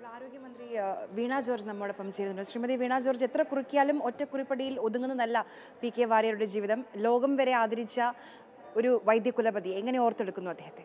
ആരോഗ്യമന്ത്രി ആ, വീണ ജോർജ് നമ്മോടൊപ്പം ചേരുന്നുണ്ട് ശ്രീമതി വീണ ജോർജ് എത്ര കുറിക്കാലും ഒറ്റക്കുറിപ്പടിയിൽ ഒതുങ്ങുന്നതല്ല പി കെ വാര്യരുടെ ജീവിതം ലോകം വരെ ആദരിച്ച ഒരു വൈദ്യകുലപതി എങ്ങനെ ഓർത്തെടുക്കുന്നു അദ്ദേഹത്തെ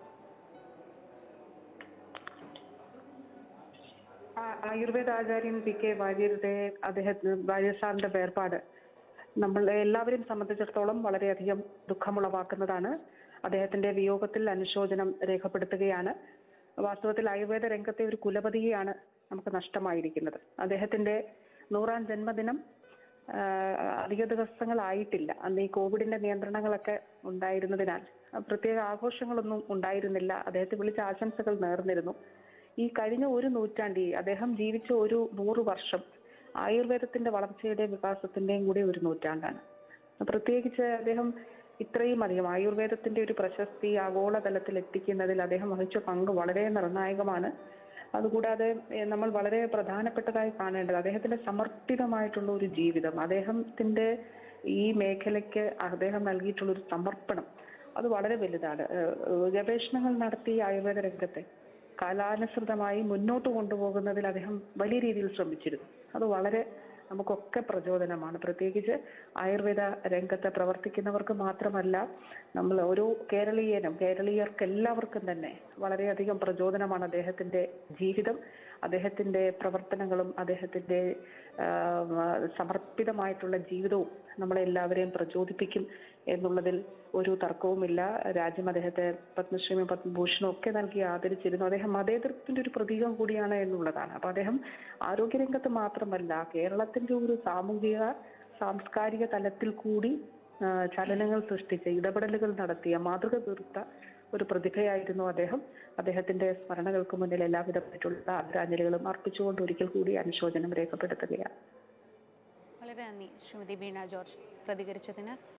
ആ- ആയുർവേദ ആചാര്യൻ പി കെ വാര്യരുടെ അദ്ദേഹത്തിന് വാര്യർ സാറിന്റെ വേർപാട് നമ്മൾ എല്ലാവരെയും സംബന്ധിച്ചിടത്തോളം വളരെയധികം ദുഃഖമുളവാക്കുന്നതാണ് അദ്ദേഹത്തിന്റെ വിയോഗത്തിൽ അനുശോചനം രേഖപ്പെടുത്തുകയാണ് വാസ്തവത്തിൽ ആയുർവേദ രംഗത്തെ ഒരു കുലപതിയെയാണ് നമുക്ക് നഷ്ടമായിരിക്കുന്നത് അദ്ദേഹത്തിന്റെ നൂറാം ജന്മദിനം ആ, അധിക ദിവസങ്ങളായിട്ടില്ല അന്ന് ഈ കോവിഡിന്റെ നിയന്ത്രണങ്ങളൊക്കെ ഉണ്ടായിരുന്നതിനാൽ ആ, പ്രത്യേക ആഘോഷങ്ങളൊന്നും ഉണ്ടായിരുന്നില്ല അദ്ദേഹത്തെ വിളിച്ച ആശംസകൾ നേർന്നിരുന്നു ഈ കഴിഞ്ഞ ഒരു നൂറ്റാണ്ടി അദ്ദേഹം ജീവിച്ച ഒരു നൂറ് വർഷം ആയുർവേദത്തിന്റെ വളർച്ചയുടെയും വികാസത്തിന്റെയും കൂടി ഒരു നൂറ്റാണ്ടാണ് പ്രത്യേകിച്ച് അദ്ദേഹം ഇത്രയും അധികം ആയുർവേദത്തിന്റെ ഒരു പ്രശസ്തി ആഗോളതലത്തിൽ എത്തിക്കുന്നതിൽ അദ്ദേഹം വഹിച്ച പങ്ക് വളരെ നിർണായകമാണ് അതുകൂടാതെ ഏഹ്, നമ്മൾ വളരെ പ്രധാനപ്പെട്ടതായി കാണേണ്ടത് അദ്ദേഹത്തിന്റെ സമർപ്പിതമായിട്ടുള്ള ഒരു ജീവിതം അദ്ദേഹത്തിന്റെ ഈ മേഖലയ്ക്ക് അദ്ദേഹം നൽകിയിട്ടുള്ള ഒരു സമർപ്പണം അത് വളരെ വലുതാണ് ഏഹ്, ഗവേഷണങ്ങൾ നടത്തി ആയുർവേദ രംഗത്തെ കാലാനുസൃതമായി മുന്നോട്ട് കൊണ്ടുപോകുന്നതിൽ അദ്ദേഹം വലിയ രീതിയിൽ ശ്രമിച്ചിരുന്നു അത് വളരെ നമുക്കൊക്കെ പ്രചോദനമാണ് പ്രത്യേകിച്ച് ആയുർവേദ രംഗത്ത് പ്രവർത്തിക്കുന്നവർക്ക് മാത്രമല്ല നമ്മൾ ഓരോ കേരളീയനും കേരളീയർക്ക് എല്ലാവർക്കും തന്നെ വളരെയധികം പ്രചോദനമാണ് അദ്ദേഹത്തിന്റെ ജീവിതം അദ്ദേഹത്തിന്റെ പ്രവർത്തനങ്ങളും അദ്ദേഹത്തിന്റെ ആ, സമർപ്പിതമായിട്ടുള്ള ജീവിതവും നമ്മളെ എല്ലാവരെയും പ്രചോദിപ്പിക്കും എന്നുള്ളതിൽ ഒരു തർക്കവുമില്ല രാജ്യം അദ്ദേഹത്തെ പത്മശ്രീയും പത്മഭൂഷണും ഒക്കെ നൽകി ആദരിച്ചിരുന്നു അദ്ദേഹം മതേതരത്തിന്റെ ഒരു പ്രതീകം കൂടിയാണ് എന്നുള്ളതാണ് അപ്പൊ അദ്ദേഹം ആരോഗ്യരംഗത്ത് മാത്രമല്ല കേരളത്തിന്റെ ഒരു സാമൂഹിക സാംസ്കാരിക തലത്തിൽ കൂടി ആ, ചലനങ്ങൾ സൃഷ്ടിച്ച ഇടപെടലുകൾ നടത്തിയ മാതൃക തീർത്ത ഒരു പ്രതിഭയായിരുന്നു അദ്ദേഹം അദ്ദേഹത്തിന്റെ സ്മരണകൾക്ക് മുന്നിൽ എല്ലാവിധമായിട്ടുള്ള ആദരാഞ്ജലികളും അർപ്പിച്ചുകൊണ്ട് ഒരിക്കൽ കൂടി അനുശോചനം രേഖപ്പെടുത്തുകയാണ് വളരെ നന്ദി ശ്രീമതി വീണ ജോർജ് പ്രതികരിച്ചതിന്